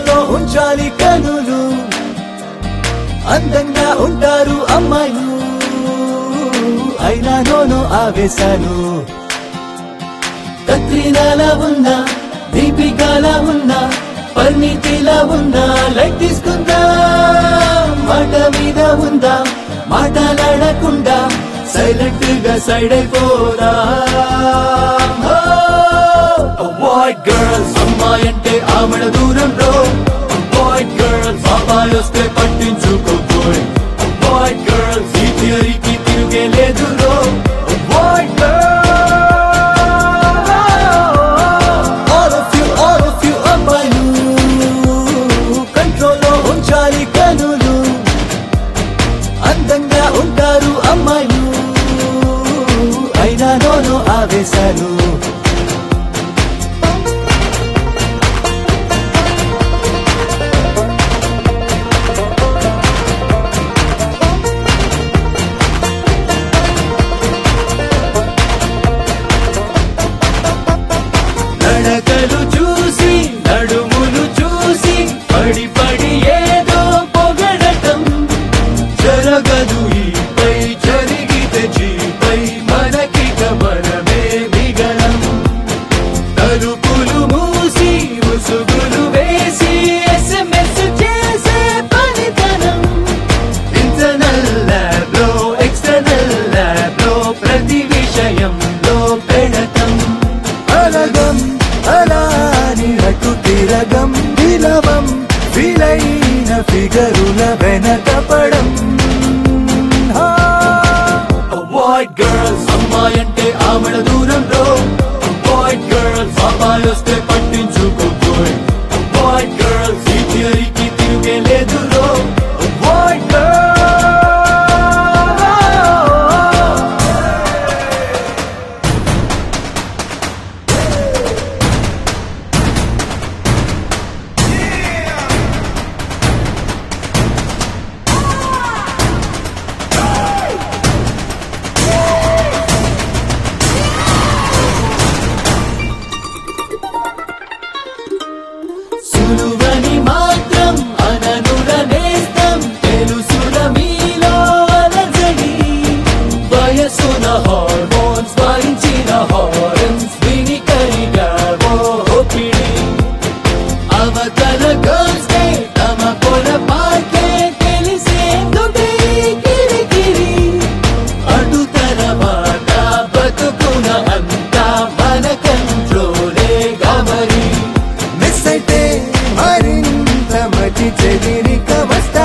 కంట్రోల్లో ఉంచాలి కనులు అందంగా ఉంటారు అమ్మాయిలు అయినా నోనో ఆవేశాలు కత్రినాలా ఉన్నా దీపికాలా ఉన్నా పరిణితిలా ఉన్నా లైట్ తీసుకుందా మాట మీద ఉందా మాటలాడకుండా సైలెంట్ గా సైడ్ అయిపోదా అవాయిడ్ గర్ల్స్ అమ్మాయి అంటే ఆమెడ దూరంలో అవాయిడ్ గర్ల్స్ అబ్బాయి వస్తే పట్టించుకోబోయ్ అవాయిడ్ గర్ల్స్ ఈ థియరీకి తిరిగే లేదు avoid All of you, all of you అబ్బాయిలు కంట్రోల్లో ఉంచాలి కనులు అందంగా ఉంటారు అమ్మాయిలు అయినా నోను ఆవేశాలు నడకలు చూసి నడుములు చూసి పడి పడి ఏదో పొగడటం జరగదు ఈపై జరిగితే జీపై మనకిక మనమే మిగలం తలుపులు మూసి ముసుగులు వేసి ఎస్ఎంఎస్ చేసే పనితనం ఇంటర్నల్ ల్యాబ్ లో ఎక్స్టర్నల్ ల్యాబ్ లో ప్రతి విషయంలో పెడతం అలగం అలాని అటు తిరగం విలవం విలైన ఫిగరుల వెనకపడం అవాయిడ్ గర్ల్స్ అమ్మాయి అంటే ఆమెడ దూరంలో అవాయిడ్ గర్ల్స్ అమ్మాయి వస్తే పట్టించుకోబోయ్ అవాయిడ్ గర్ల్స్ ఈ థియరీకి తిరిగే లేదు అవాయిడ్ గర్ల్స్ సులువని మాత్రం అననుర నేస్తం తెలుసుల మీలో అలజడి వయసున హార్మోన్స్ వాయించిన హారన్స్ విని కరిగావో ఒపిడి అవతల గర్ల్స్ కే తమ పొరపాటే తెలిసేందుకే కిరికిరి అటు తర్వాత బతుకున అంతా మన కంట్రోలే గమరి మిస్ అయితే మరింత మతి చెదిరిక వస్త